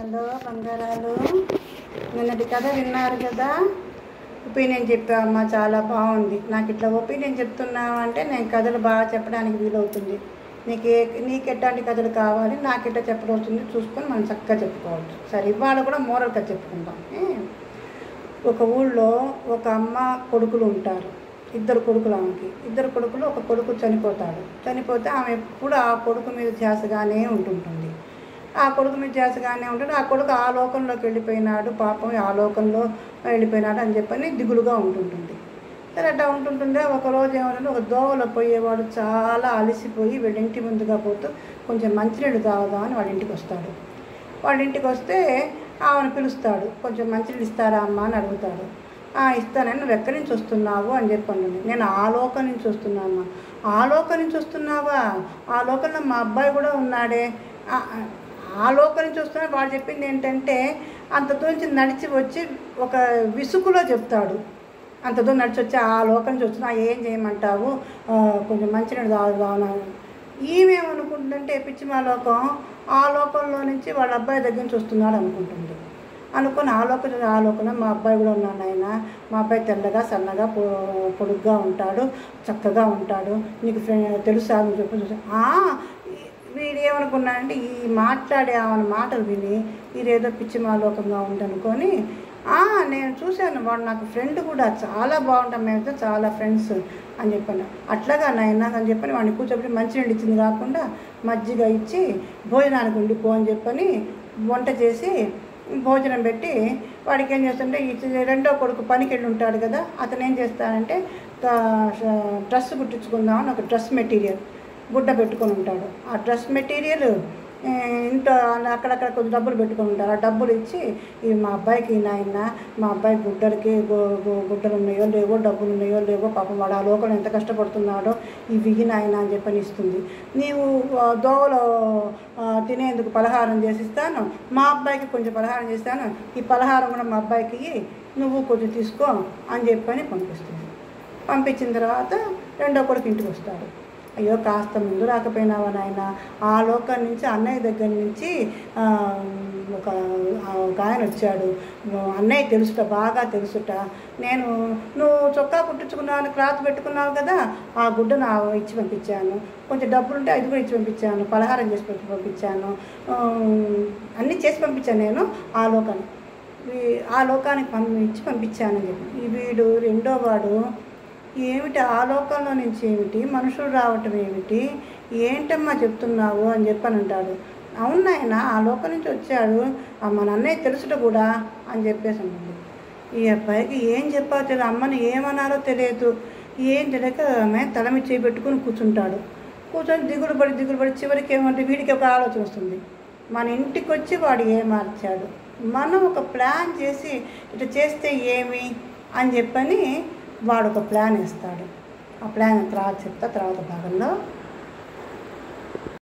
Hello బంగారాలు నిన్నటి కథ విన్నారు కదా ఒపీనియన్ చెప్పావమ్మా చాలా బాగుంది నాకు ఇట్లా ఒపీనియన్ చెప్తున్నావు అంటే నేను కథలు బాగా చెప్పడానికి వీలవుతుంది నీకు ఏ నీకు ఎట్లాంటి కథలు కావాలి నాకు ఎట్లా చెప్పడం అవుతుంది చూసుకొని మనం చక్కగా చెప్పుకోవచ్చు సరే ఇవాళ కూడా మోరల్ కథ చెప్పుకుందాం ఏ? ఒక ఊళ్ళో ఒక అమ్మ కొడుకులు ఉంటారు ఇద్దరు కొడుకులు ఆమెకి ఇద్దరు కొడుకులు ఒక కొడుకు చనిపోతాడు చనిపోతే ఆమె ఎప్పుడు ఆ కొడుకు మీద ధ్యాసగానే ఉంటుంటుంది ఆ కొడుకు మీద ధ్యాసగానే ఉంటుంది ఆ కొడుకు ఆ లోకంలోకి వెళ్ళిపోయినాడు పాపం ఆ లోకంలో వెళ్ళిపోయినాడు అని చెప్పని దిగులుగా ఉంటుంటుంది సరే అట్లా ఉంటుంటుండే ఒక రోజు ఏమంటే ఒక దోవలో పోయేవాడు చాలా అలసిపోయి వీళ్ళ ఇంటి ముందుగా పోతూ కొంచెం మంచినీళ్ళు తాగుదామని వాళ్ళ ఇంటికి వస్తాడు వాళ్ళ ఇంటికి వస్తే ఆమెను పిలుస్తాడు కొంచెం మంచినీళ్ళు ఇస్తారా అమ్మా అని అడుగుతాడు "ఆ, ఇస్తానని నువ్వు ఎక్కడి నుంచి వస్తున్నావు అని చెప్పండి నేను ఆ లోకం నుంచి వస్తున్నాను ఆ లోకం నుంచి వస్తున్నావా ఆ లోకంలో మా అబ్బాయి కూడా ఉన్నాడే "ఆ, ఆ, ఆ లోకం నుంచి వస్తున్నా వాడు చెప్పింది ఏంటంటే అంత దూరం నుంచి నడిచి వచ్చి ఒక విసుగులో చెప్తాడు అంత దూరం నడిచి వచ్చి ఆ లోకం నుంచి వచ్చినా ఏం చేయమంటావు ఆ, కొంచెం మంచినీళ్ళు తాగుదామని ఈమెమనుకుంటుందంటే పిచ్చి మా లోకం ఆ లోకంలో నుంచి వాళ్ళ అబ్బాయి దగ్గర నుంచి వస్తున్నాడు అనుకుంటుంది అనుకుని ఆ లోకం నుంచి ఆ లోకంలో మా అబ్బాయి కూడా ఉన్నాడు ఆయన మా అబ్బాయి తెల్లగా సన్నగా పొ- పొడుగ్గా ఉంటాడు చక్కగా ఉంటాడు నీకు ఫ్రెండ్ తెలుసా నువ్వు చెప్పు చూసా "ఆ, వీడు ఏమనుకున్నాడంటే ఈ మాట్లాడే ఆమె మాటలు విని ఇదేదో పిచ్చి మాలోకంగా ఉందనుకొని "ఆ, నేను చూశాను వాడు నాకు ఫ్రెండ్ కూడా చాలా బాగుంటాం మేమైతే చాలా ఫ్రెండ్స్ అని చెప్పాను అట్లాగా నాయన అని చెప్పని వాడిని కూర్చోబెట్టి మంచినీళ్ళు ఇచ్చింది కాకుండా మజ్జిగ ఇచ్చి భోజనానికి ఉండిపో అని చెప్పని వంట చేసి భోజనం పెట్టి వాడికి ఏం చేస్తుంటే ఈ రెండో కొడుకు పనికి వెళ్ళి ఉంటాడు కదా అతను ఏం చేస్తాడంటే డ్రెస్ కుట్టించుకుందామని ఒక డ్రెస్ మెటీరియల్ గుడ్డ పెట్టుకొని ఉంటాడు ఆ డ్రెస్ మెటీరియల్ ఆ, ఇంట్లో అక్కడక్కడ కొంచెం డబ్బులు పెట్టుకొని ఉంటారు ఆ డబ్బులు ఇచ్చి ఇవి మా అబ్బాయికి నాయన మా అబ్బాయి గుడ్డలకి గు- గు- గుడ్డలు ఉన్నాయో లేవో డబ్బులు ఉన్నాయో లేవో పాపం వాడు ఆ లోకల్ ఎంత కష్టపడుతున్నాడో ఇవి ఇయ్యి నాయన అని చెప్పని ఇస్తుంది నీవు ఆ, దోవలో ఆ, తినేందుకు పలహారం చేసిస్తాను మా అబ్బాయికి కొంచెం పలహారం చేస్తాను ఈ పలహారం కూడా మా అబ్బాయికి ఇయ్యి, నువ్వు కొంచెం తీసుకో అని చెప్పని పంపిస్తుంది పంపించిన తర్వాత రెండో కొడుకు ఇంటికి వస్తాడు అయ్యో కాస్త ముందు రాకపోయినావా నాయన ఆ లోకం నుంచి అన్నయ్య దగ్గర నుంచి ఆ, ఒక ఆ, ఒక ఆయన వచ్చాడు నువ్వు అన్నయ్య తెలుసుట బాగా తెలుసుట నేను నువ్వు చొక్కా కుట్టించుకున్నావు క్లాత్ పెట్టుకున్నావు కదా ఆ గుడ్డ నా ఇచ్చి పంపించాను కొంచెం డబ్బులు ఉంటే అది కూడా ఇచ్చి పంపించాను పలహారం చేసి పెట్టి పంపించాను ఆ, అన్నీ చేసి పంపించాను నేను ఆ లోకానికి వీ- ఆ లోకానికి పం ఇచ్చి పంపించానని చెప్పి ఈ వీడు రెండో వాడు ఏమిటి ఆ లోకంలో నుంచి ఏమిటి మనుషులు రావటం ఏమిటి ఏంటమ్మా చెప్తున్నావు అని చెప్పని అంటాడు అవును నాయన ఆ లోకం నుంచి వచ్చాడు ఆ మన అన్నయ్య తెలుసుట కూడా అని చెప్పేసి ఉంటుంది ఈ అబ్బాయికి ఏం చెప్పాలో తెలియదు అమ్మని ఏమన్నారో తెలియదు ఏం తెలియక ఆమె తల మీద చేయి పెట్టుకుని కూర్చుంటాడు కూర్చొని దిగులు పడి దిగులు పడి చివరికి ఏమంటే వీడికి ఒక ఆలోచన వస్తుంది మన ఇంటికి వచ్చి వాడు ఏ మార్చాడు మనం ఒక ప్లాన్ చేసి ఇట్లా చేస్తే ఏమి అని చెప్పని వాడు ఒక ప్లాన్ వేస్తాడు ఆ ప్లాన్ తర్వాత చెప్తా తర్వాత భాగంలో